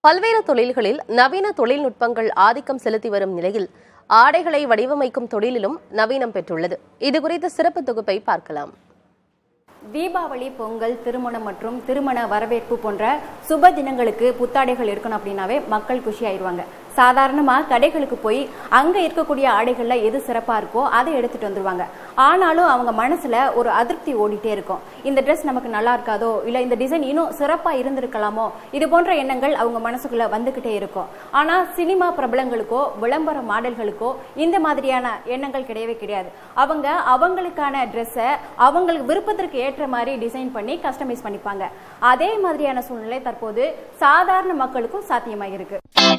பல்வேறு தொழில்களில் நவீன தொழில்நுட்பங்கள் ஆதிக்கம் செலுத்தி வரும் நிலையில் ஆடைகளை வடிவமைக்கும் தொழிலிலும் நவீனம் பெற்றுள்ளது இது குறித்த சிறப்பு தொகுப்பை பார்க்கலாம் தீபாவளி பொங்கல் திருமணம் மற்றும் திருமண வரவேற்பு போன்ற சுப தினங்களுக்கு புத்தாடைகள் இருக்கணும் அப்படின்னாவே மக்கள் குஷி ஆயிடுவாங்க சாதாரணமா கடைகளுக்கு போய் அங்க இருக்கக்கூடிய ஆடைகள்ல எது சிறப்பா இருக்கோ அதை எடுத்துட்டு வந்துருவாங்க ஆனாலும் அவங்க மனசுல ஒரு அதிருப்தி ஓடிட்டே இருக்கும் இந்த ட்ரெஸ் நமக்கு நல்லா இருக்காதோ இல்ல இந்த டிசைன் இன்னும் சிறப்பா இருந்திருக்கலாமோ இது போன்ற எண்ணங்கள் அவங்க மனசுக்குள்ள வந்துகிட்டே இருக்கும் ஆனா சினிமா பிரபலங்களுக்கோ விளம்பர மாடல்களுக்கோ இந்த மாதிரியான எண்ணங்கள் கிடையவே கிடையாது அவங்க அவங்களுக்கான ட்ரெஸ்ஸை அவங்களுக்கு விருப்பத்திற்கு ஏற்ற மாதிரி டிசைன் பண்ணி கஸ்டமைஸ் பண்ணிப்பாங்க அதே மாதிரியான சூழ்நிலை தற்போது சாதாரண மக்களுக்கும் சாத்தியமாக இருக்கு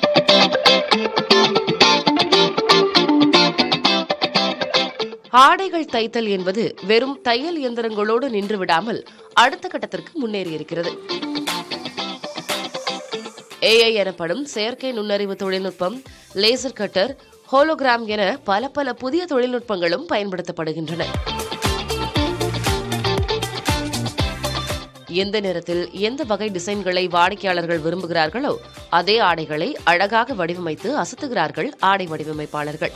ஆடைகள் தைத்தல் என்பது வெறும் தையல் இயந்திரங்களோடு நின்று விடாமல் அடுத்த கட்டத்திற்கு முன்னேறி இருக்கிறது ஏஐ எனப்படும் செயற்கை நுண்ணறிவு தொழில்நுட்பம் லேசர் கட்டர் ஹோலோகிராம் என பல பல புதிய தொழில்நுட்பங்களும் பயன்படுத்தப்படுகின்றன எந்த நேரத்தில் எந்த வகை டிசைன்களை வாடிக்கையாளர்கள் விரும்புகிறார்களோ அதே ஆடைகளை அழகாக வடிவமைத்து அசத்துகிறார்கள் ஆடை வடிவமைப்பாளர்கள்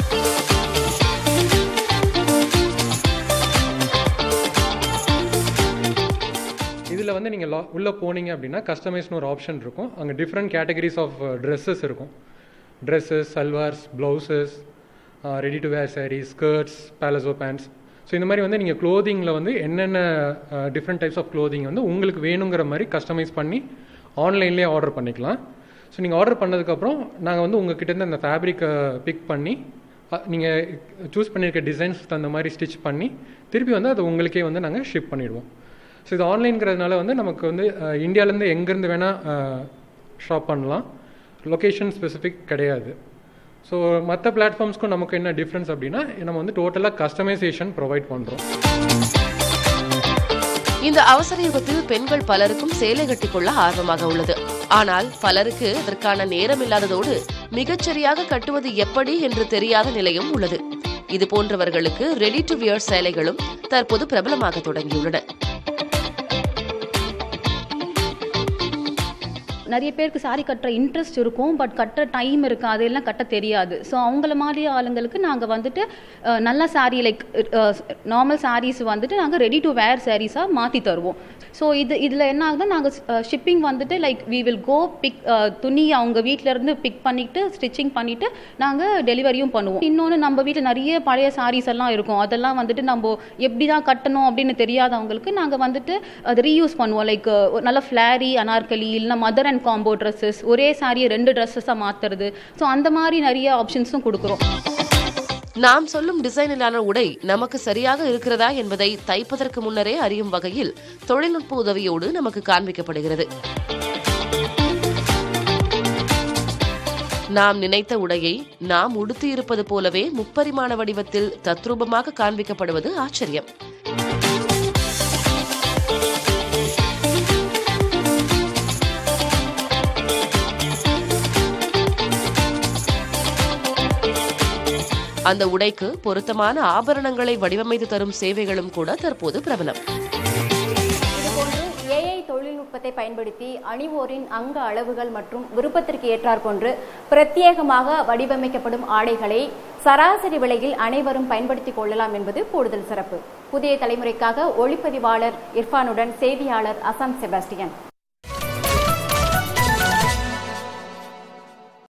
இதில் வந்து நீங்கள் லா உள்ளே போனீங்க அப்படின்னா கஸ்டமைஸ்னு ஒரு ஆப்ஷன் இருக்கும் அங்கே டிஃப்ரெண்ட் கேட்டகரிஸ் ஆஃப் ட்ரெஸ்ஸஸ் இருக்கும் dresses salwars blouses ready to wear sarees skirts palazzo pants so இந்த மாதிரி வந்து நீங்கள் க்ளோதிங்கில் வந்து என்னென்ன டிஃப்ரெண்ட் டைப்ஸ் ஆஃப் க்ளோதிங் வந்து உங்களுக்கு வேணுங்கிற மாதிரி கஸ்டமைஸ் பண்ணி ஆன்லைன்லேயே ஆர்டர் பண்ணிக்கலாம் ஸோ நீங்கள் ஆர்டர் பண்ணதுக்கப்புறம் நாங்கள் வந்து உங்கள் கிட்டேருந்து அந்த ஃபேப்ரிக்கை பிக் பண்ணி நீங்கள் சூஸ் பண்ணியிருக்க டிசைன்ஸ் தகுந்த மாதிரி ஸ்டிச் பண்ணி திருப்பி வந்து அது உங்களுக்கே வந்து நாங்கள் ஷிப் பண்ணிடுவோம் ஸோ இது ஆன்லைன்ங்கிறதுனால வந்து நமக்கு வந்து அஹ், இந்தியாவிலேருந்து எங்கேருந்து வேணால் ஷாப் பண்ணலாம் லொக்கேஷன் ஸ்பெசிஃபிக் கிடையாது ஸோ மற்ற பிளாட்ஃபார்ம்ஸ்க்கும் நமக்கு என்ன டிஃப்ரென்ஸ் அப்படின்னா நம்ம வந்து டோட்டலாக கஸ்டமைசேஷன் ப்ரொவைட் பண்ணுறோம் இந்த அவசர யுகத்தில் பெண்கள் பலருக்கும் சேலை கட்டிக்கொள்ள ஆர்வமாக உள்ளது ஆனால் பலருக்கு அதற்கான நேரம் இல்லாததோடு மிகச்சரியாக கட்டுவது எப்படி என்று தெரியாத நிலையும் உள்ளது இது போன்றவர்களுக்கு ரெடி டு வியர் சேலைகளும் தற்போது பிரபலமாக தொடங்கியுள்ளன நிறைய பேருக்கு saree கட்டுற இன்ட்ரெஸ்ட் இருக்கும் பட் கட்டுற டைம் இருக்காது எல்லாம் கட்ட தெரியாது ஸோ அவங்கள மாதிரி ஆளுங்களுக்கு நாங்கள் வந்துட்டு அஹ், நல்ல saree லைக் நார்மல் sarees வந்துட்டு நாங்கள் ரெடி டு வேர் சாரீஸாக மாற்றி தருவோம் ஸோ இது இதில் என்ன ஆகுதுன்னா நாங்கள் ஷிப்பிங் வந்துட்டு like we will go pick துணி அவங்க வீட்ல இருந்து பிக் பண்ணிட்டு ஸ்டிச்சிங் பண்ணிட்டு நாங்கள் டெலிவரியும் பண்ணுவோம் இன்னொன்று நம்ம வீட்டில் நிறைய பழைய sarees எல்லாம் இருக்கும் அதெல்லாம் வந்துட்டு நம்ம எப்படி தான் கட்டணும் அப்படின்னு தெரியாதவங்களுக்கு நாங்கள் வந்துட்டு அது ரீயூஸ் பண்ணுவோம் லைக் நல்ல ஃப்ளாரி அனார்கலி இல்லைனா மதர் அண்ட் காம்போ ட்ரெஸ்ஸஸ் ஒரே சாரியை ரெண்டு ட்ரெஸ்ஸஸாக மாற்றுறது ஸோ அந்த மாதிரி நிறைய ஆப்ஷன்ஸும் கொடுக்குறோம் நாம் சொல்லும் டிசைனிலான உடை நமக்கு சரியாக இருக்கிறதா என்பதை தைப்பதற்கு முன்னரே அறியும் வகையில் தொழில்நுட்ப உதவியோடு நமக்கு காண்பிக்கப்படுகிறது நாம் நினைத்த உடையை நாம் உடுத்தியிருப்பது போலவே முப்பரிமாண வடிவத்தில் தத்ரூபமாக காண்பிக்கப்படுவது ஆச்சரியம் அந்த உடைக்கு பொருத்தமான ஆபரணங்களை வடிவமைத்து தரும் சேவைகளும் கூட தற்போது பிரபலம் இதுபோன்று ஏஐ தொழில்நுட்பத்தை பயன்படுத்தி அணிவோரின் அங்க அளவுகள் மற்றும் விருப்பத்திற்கு ஏற்றாற்போன்று பிரத்யேகமாக வடிவமைக்கப்படும் ஆடைகளை சராசரி விலையில் அனைவரும் பயன்படுத்திக் கொள்ளலாம் என்பது கூடுதல் சிறப்பு புதிய தலைமுறைக்காக ஒளிப்பதிவாளர் இர்ஃபானுடன் செய்தியாளர் அசாம் செபாஸ்டியன்